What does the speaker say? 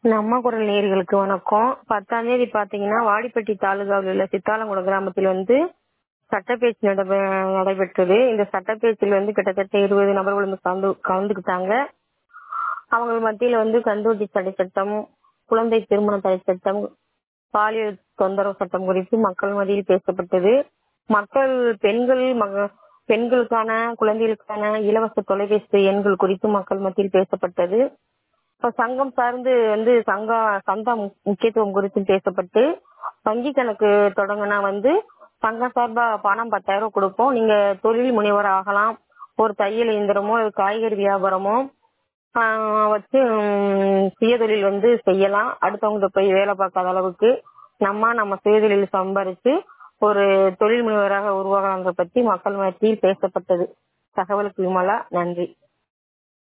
நம்ம குரல் நேயர்களுக்கு வணக்கம் பத்தாம் தேதி பாத்தீங்கன்னா வாடிப்பட்டி தாலுகாவில் உள்ள சித்தாலங்குளம் கிராமத்தில் வந்து சட்டப்பேச்சு நடைபெ நடைபெற்றது இந்த சட்டப்பேச்சில் வந்து கிட்டத்தட்ட இருபது நபர்கள் வந்து கலந்து கலந்துக்கிட்டாங்க அவங்க மத்தியில வந்து கந்தூட்டி தடை சட்டம் குழந்தை திருமண தடை சட்டம் பாலியல் தொந்தரவு சட்டம் குறித்து மக்கள் மத்தியில் பேசப்பட்டது மக்கள் பெண்கள் மக பெண்களுக்கான குழந்தைகளுக்கான இலவச தொலைபேசி எண்கள் குறித்து மக்கள் மத்தியில் பேசப்பட்டது இப்ப சங்கம் சார்ந்து வந்து சங்க சந்தா முக்கியத்துவம் குறித்து பேசப்பட்டு வங்கி கணக்கு தொடங்கினா வந்து சங்கம் சார்பா பணம் பத்தாயிரம் ரூபாய் கொடுப்போம் நீங்க தொழில் முனைவர் ஆகலாம் ஒரு தையல் இயந்திரமோ ஒரு காய்கறி வியாபாரமோ ஆஹ் வச்சு உம், சுயதொழில் வந்து செய்யலாம் அடுத்தவங்க போய் வேலை பார்க்காத அளவுக்கு நம்ம நம்ம சுயதொழில் சம்பாரிச்சு ஒரு தொழில் முனைவராக உருவாகலாம்ன்ற பத்தி மக்கள் மத்தியில் பேசப்பட்டது தகவலுக்கு விமலா நன்றி